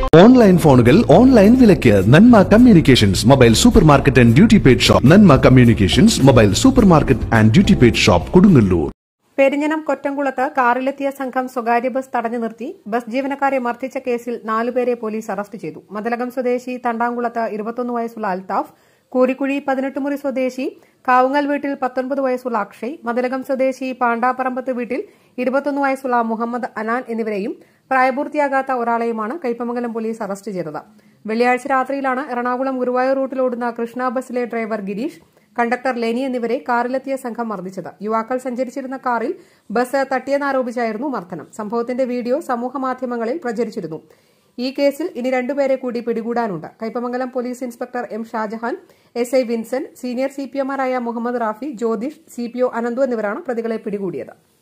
online ഫോണുകൾ online വിലയ്ക്ക് Nanma communications mobile super market and duty paid shop Nanma communications mobile super market and duty paid shop Kodungallur Perinjanam കൊറ്റംകുളത്ത് കാറിലെത്തിയ സംഘം സ്വകാര്യ ബസ് തടഞ്ഞു നിർത്തി ബസ് ജീവനക്കാരെ മർദ്ദിച്ച കേസിൽ നാലുപേരെ പോലീസ് അറസ്റ്റ് ചെയ്തു മതലകം സ്വദേശി തണ്ടാംകുളത്ത് ഇരുപത്തൊന്ന് വയസ്സുള്ള അൽത്താഫ് കൂരിക്കുഴി പതിനെട്ട് മുറി സ്വദേശി കാവുങ്ങൽ വീട്ടിൽ പത്തൊൻപത് വയസ്സുള്ള അക്ഷയ് മതിലകം സ്വദേശി പാണ്ടാപ്പറമ്പത്ത് വീട്ടിൽ ഇരുപത്തൊന്ന് വയസ്സുള്ള മുഹമ്മദ് അനാൻ എന്നിവരെയും പ്രായപൂർത്തിയാകാത്ത ഒരാളെയുമാണ് കൈപ്പമംഗലം പോലീസ് അറസ്റ്റ് ചെയ്തത് വെള്ളിയാഴ്ച രാത്രിയിലാണ് എറണാകുളം ഗുരുവായൂർ റൂട്ടിലോടുന്ന കൃഷ്ണ ബസിലെ ഡ്രൈവർ ഗിരീഷ് കണ്ടക്ടർ ലെനി എന്നിവരെ കാറിലെത്തിയ സംഘം മർദ്ദിച്ചത് യുവാക്കൾ സഞ്ചരിച്ചിരുന്ന കാറിൽ ബസ് തട്ടിയെന്നാരോപിച്ചായിരുന്നു മർദ്ദനം സംഭവത്തിന്റെ വീഡിയോ സമൂഹമാധ്യമങ്ങളിൽ പ്രചരിച്ചിരുന്നു ഈ കേസിൽ ഇനി രണ്ടുപേരെ കൂടി പിടികൂടാനുണ്ട് Kaipamangalam police inspector M Shajahan S I Vincent senior സിപിഒമാരായ മുഹമ്മദ് റാഫി ജ്യോതിഷ് സിപിഒ അനന്തു എന്നിവരാണ് പ്രതികളെ പിടികൂടിയത്